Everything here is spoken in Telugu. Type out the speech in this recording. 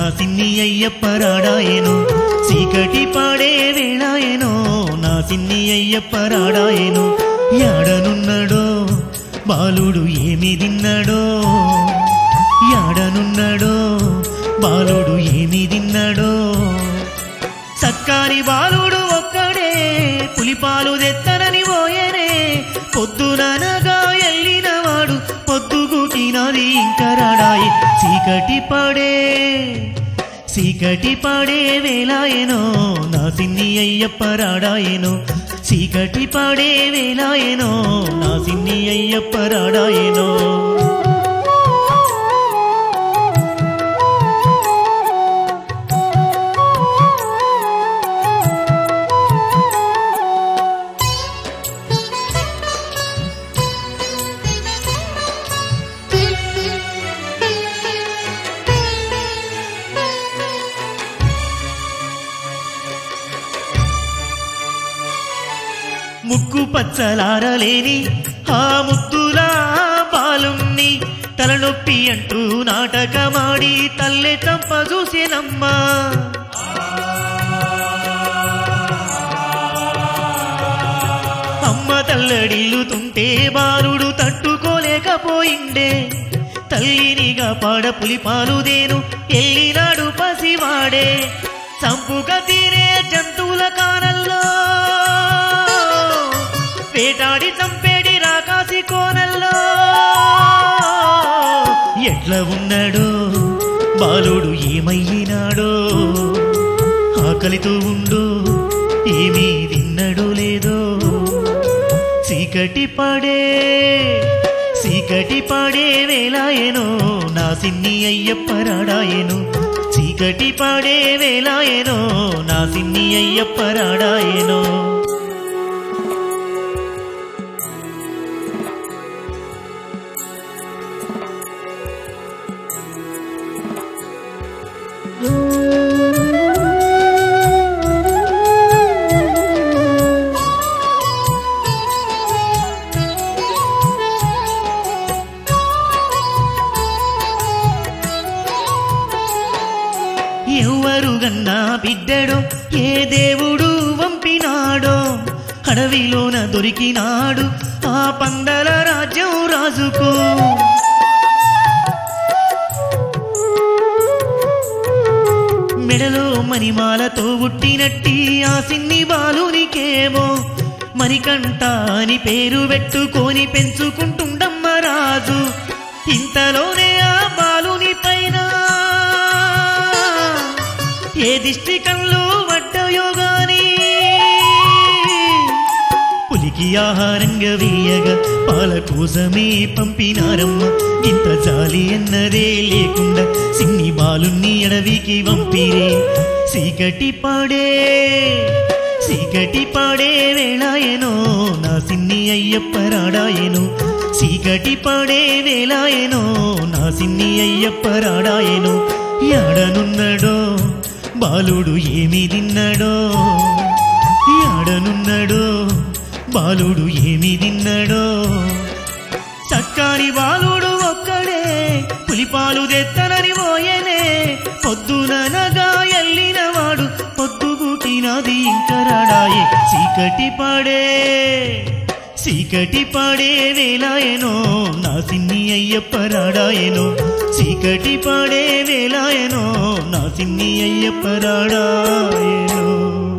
సిన్ని అయ్యప్పరాడాయను చీకటి పాడే వేళాయనో నా సిన్ని అయ్యప్పరాడాయను యాడనున్నాడో బాలుడు ఏమి తిన్నాడో యాడనున్నాడో బాలుడు ఏమి తిన్నాడో సక్కారి బాలుడు ఒక్కడే పులిపాలు తెత్తనని పోయనే పొద్దుననగా ఎల్లినవాడు పొద్దుగు తినది ఇంకరాడాయి చీకటి పడే చీకటి పడే వేలాయనో నా సిన్ని అయ్యప్పరాడాయను చీకటి పడే వేలాయనో నా సిన్ని అయ్యప్పరాడాయనో ముక్కు పచ్చలారలేని ఆ ముద్దులా బాలుణ్ణి తలనొప్పి అంటూ నాటకమాడి తల్లె చంప చూసేనమ్మా అమ్మ తల్లడిల్లుతుంటే బాలుడు తట్టుకోలేకపోయిండే తల్లినిగా పాడ పులిపాలుదేను ఎల్లినాడు పసివాడే చంపుగా తీరే జంతువుల కానల్లో వేటాడి చంపేడి రాకాసి కోనల్లో ఎట్లా ఉన్నాడో బాలుడు ఏమయ్యినాడో ఆకలితో ఉండు ఏమీ తిన్నడో లేదో చీకటి పడే చీకటి పడే వేలాయనో నా సిన్ని అయ్యప్పరాడాయను చీకటి పడే వేలాయనో నా సిన్ని అయ్యప్పరాడాయనో ఎవరు గన్నా బిడ్డడో ఏ దేవుడు వంపినాడో అడవిలోన దొరికినాడు ఆ పందల రాజ్యం రాజుకు మెడలో మణిమాలతో పుట్టినట్టి ఆ సిన్ని బాలునికేమో మణికంఠ అని పేరు పెట్టుకొని పెంచుకుంటుండమ్మ రాజు ఇంతలోనే ఆ బాలుని పైన ఏ దిష్టి కళ్ళు పడ్డయో గాని పులికి ఆహారంగా వేయగా పాల కోసమే పంపినారమ్మ ఇంత జాలి అన్నదే లేకుండా సిన్ని బాలుని అడవికి పంపిరే చీకటి పాడే చీకటి పాడే వేళాయనో నా సిన్ని అయ్యప్పరాడాయను చీకటి పాడే వేళాయనో నా సిన్ని అయ్యప్పరాడాయను యాడనున్నాడో బాలుడు ఏమి తిన్నాడో యాడనున్నాడో బాలుడు ఏమి తిన్నాడో చక్కని బాలుడు ఒక్కడే పులిపాలు తెత్తనని పోయనే పొద్దుననగా ఎల్లినవాడు పొద్దుగు తినది ఇంకరాడాయే చీకటి పడే చీకటి పడే వేలాయనో నా సిన్ని అయ్యప్పరాడాయనో చీకటి పడే వేలాయనో నా సిన్ని అయ్యప్పరాడాయనో